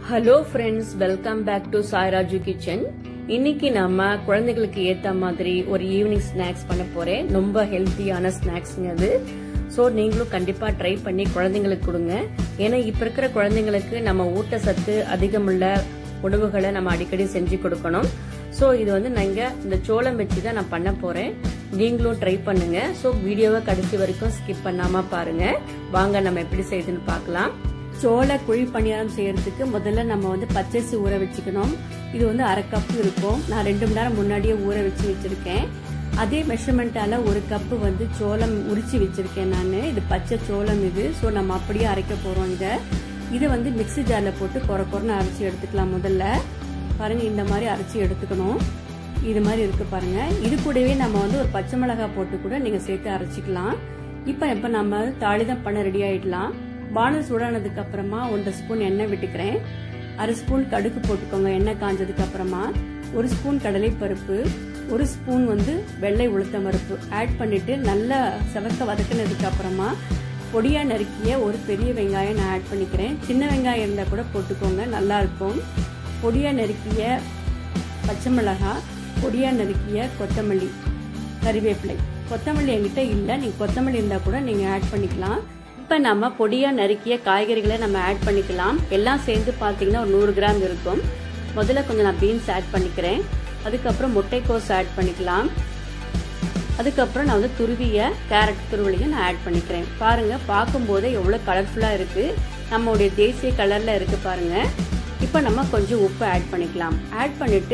hello friends welcome back to Sairaju kitchen இன்னைக்கு நம்ம குழந்தைகளுக்கு ஏத்த மாதிரி ஒரு ஈவினிங் ஸ்நாக்ஸ் பண்ண போறேன் ரொம்ப ஹெல்த்தியான ஸ்நாக்ஸ்ங்க அது ஸோ நீங்களும் கண்டிப்பா ட்ரை பண்ணி குழந்தைங்களுக்கு கொடுங்க ஏன்னா இப்ப இருக்கிற குழந்தைங்களுக்கு நம்ம ஊட்டச்சத்து அதிகமுள்ள உணவுகளை நம்ம அடிக்கடி செஞ்சு கொடுக்கணும் ஸோ இது வந்து நாங்கள் இந்த சோளம் வச்சு தான் நான் பண்ண போறேன் நீங்களும் ட்ரை பண்ணுங்க ஸோ வீடியோவை கடைசி வரைக்கும் ஸ்கிப் பண்ணாம பாருங்க வாங்க நம்ம எப்படி செய்யுதுன்னு பார்க்கலாம் சோள குழி பணியாரம் செய்யறதுக்கு முதல்ல நம்ம வந்து பச்சரிசி ஊற வச்சுக்கணும் இது வந்து அரை கப்பு இருக்கும் நான் ரெண்டு மணி நேரம் முன்னாடியே ஊற வச்சு வச்சிருக்கேன் அதே மெஷர்மெண்ட்டால ஒரு கப்பு வந்து சோளம் உரிச்சு வச்சிருக்கேன் நான் இது பச்சை சோளம் இது ஸோ நம்ம அப்படியே அரைக்க போறோம் இதை இதை வந்து மிக்சி ஜாரில் போட்டு குறை குறைன்னு அரைச்சி எடுத்துக்கலாம் முதல்ல பாருங்க இந்த மாதிரி அரைச்சி எடுத்துக்கணும் இது மாதிரி இருக்கு பாருங்க இது கூடவே நம்ம வந்து ஒரு பச்சை மிளகாய் போட்டு கூட நீங்க சேர்த்து அரைச்சிக்கலாம் இப்போ இப்போ நம்ம தாளிதம் பண்ண ரெடி ஆயிடலாம் பானல் சூடானதுக்கு அப்புறமா ஒன்றரை ஸ்பூன் எண்ணெய் விட்டுக்கிறேன் அரை ஸ்பூன் கடுகு போட்டுக்கோங்க எண்ணெய் காஞ்சதுக்கு அப்புறமா ஒரு ஸ்பூன் கடலை பருப்பு ஒரு ஸ்பூன் வந்து வெள்ளை உளுத்தம் பருப்பு ஆட் பண்ணிட்டு நல்லா செவக்க வதக்கினதுக்கு அப்புறமா பொடியா நறுக்கிய ஒரு பெரிய வெங்காயம் நான் ஆட் பண்ணிக்கிறேன் சின்ன வெங்காயம் இருந்தால் கூட போட்டுக்கோங்க நல்லா இருக்கும் பொடியா நறுக்கிய பச்சை மிளகாய் பொடியா நறுக்கிய கொத்தமல்லி கறிவேப்பிலை கொத்தமல்லி என்கிட்ட இல்லை நீங்கள் கொத்தமல்லி இருந்தால் கூட நீங்கள் ஆட் பண்ணிக்கலாம் இப்போ நம்ம பொடியாக நறுக்கிய காய்கறிகளை நம்ம ஆட் பண்ணிக்கலாம் எல்லாம் சேர்ந்து பார்த்தீங்கன்னா ஒரு நூறு கிராம் இருக்கும் முதல்ல கொஞ்சம் நான் பீன்ஸ் ஆட் பண்ணிக்கிறேன் அதுக்கப்புறம் முட்டைக்கோஸ் ஆட் பண்ணிக்கலாம் அதுக்கப்புறம் நான் வந்து துருவிய கேரட் துருவலையும் நான் ஆட் பண்ணிக்கிறேன் பாருங்க பார்க்கும்போதே எவ்வளோ கலர்ஃபுல்லாக இருக்கு நம்மளுடைய தேசிய கலரில் இருக்கு பாருங்க இப்போ நம்ம கொஞ்சம் உப்பு ஆட் பண்ணிக்கலாம் ஆட் பண்ணிட்டு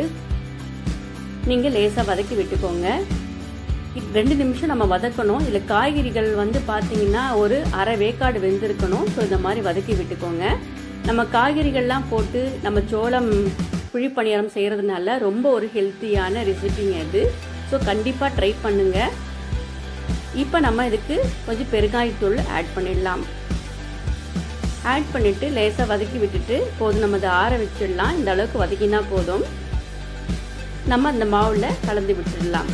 நீங்கள் லேசாக வதக்கி விட்டுக்கோங்க ரெண்டு நிமிஷம் நம்ம வதக்கணும் இதில் காய்கறிகள் வந்து பார்த்தீங்கன்னா ஒரு அரை வேக்காடு வெந்திருக்கணும் ஸோ இந்த மாதிரி வதக்கி விட்டுக்கோங்க நம்ம காய்கறிகள்லாம் போட்டு நம்ம சோளம் குழி பணியாரம் செய்கிறதுனால ரொம்ப ஒரு ஹெல்த்தியான ரெசிபிங்க இது ஸோ கண்டிப்பாக ட்ரை பண்ணுங்க இப்போ நம்ம இதுக்கு கொஞ்சம் பெருங்காயத்தூள் ஆட் பண்ணிடலாம் ஆட் பண்ணிட்டு லேசாக வதக்கி விட்டுட்டு போதும் நம்ம அதை ஆற வச்சிடலாம் இந்த அளவுக்கு வதக்கினா போதும் நம்ம அந்த மாவில் கலந்து விட்டுடலாம்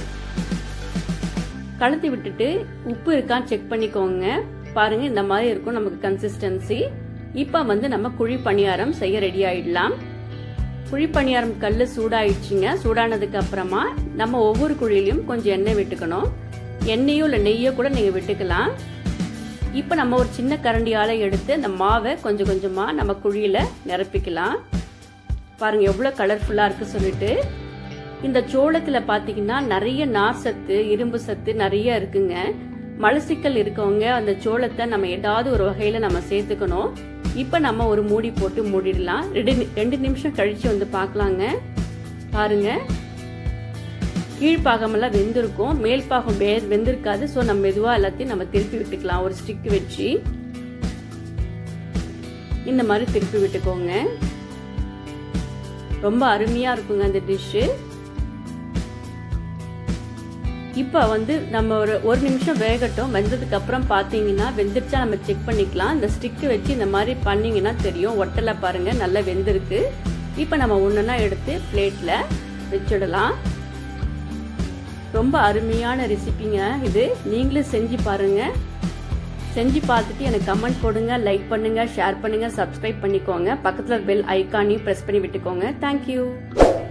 கலந்து விட்டுட்டு உப்பு இருக்கான்னு செக் பண்ணிக்கோங்க பாருங்க இந்த மாதிரி இருக்கும் நமக்கு கன்சிஸ்டன்சி இப்போ வந்து நம்ம குழி பணியாரம் செய்ய ரெடி ஆயிடலாம் குழி பணியாரம் கல் சூடாயிடுச்சுங்க சூடானதுக்கு அப்புறமா நம்ம ஒவ்வொரு குழியிலையும் கொஞ்சம் எண்ணெய் விட்டுக்கணும் எண்ணெயோ இல்லை நெய்யோ கூட நீங்கள் விட்டுக்கலாம் இப்போ நம்ம ஒரு சின்ன கரண்டியால் எடுத்து அந்த மாவை கொஞ்சம் கொஞ்சமாக நம்ம குழியில் நிரப்பிக்கலாம் பாருங்க எவ்வளோ கலர்ஃபுல்லாக இருக்கு சொல்லிட்டு இந்த சோளத்தில் பார்த்தீங்கன்னா நிறைய நார் சத்து இரும்பு சத்து நிறைய இருக்குங்க மலசிக்கல் இருக்கவங்க அந்த சோளத்தை நம்ம ஏதாவது ஒரு வகையில் நம்ம சேர்த்துக்கணும் இப்போ நம்ம ஒரு மூடி போட்டு மூடிடலாம் ரெண்டு ரெண்டு நிமிஷம் கழிச்சு வந்து பார்க்கலாங்க பாருங்க கீழ்ப்பாகமெல்லாம் வெந்திருக்கும் மேல் பாகம் வெந்திருக்காது ஸோ நம்ம மெதுவாக எல்லாத்தையும் நம்ம திருப்பி விட்டுக்கலாம் ஒரு ஸ்டிக் வச்சு இந்த மாதிரி திருப்பி விட்டுக்கோங்க ரொம்ப அருமையாக இருக்குங்க அந்த டிஷ்ஷு இப்போ வந்து நம்ம ஒரு ஒரு நிமிஷம் வேகட்டும் வெந்ததுக்கு அப்புறம் பார்த்தீங்கன்னா வெந்துருச்சா நம்ம செக் பண்ணிக்கலாம் இந்த ஸ்டிக்கு வச்சு இந்த மாதிரி பண்ணீங்கன்னா தெரியும் ஒட்டலை பாருங்க நல்லா வெந்திருக்கு இப்போ நம்ம ஒன்றுனா எடுத்து பிளேட்டில் வச்சிடலாம் ரொம்ப அருமையான ரெசிபிங்க இது நீங்களும் செஞ்சு பாருங்க செஞ்சு பார்த்துட்டு எனக்கு கமெண்ட் கொடுங்க லைக் பண்ணுங்க ஷேர் பண்ணுங்க சப்ஸ்கிரைப் பண்ணிக்கோங்க பக்கத்தில் பெல் ஐக்கானையும் ப்ரெஸ் பண்ணி விட்டுக்கோங்க தேங்க்யூ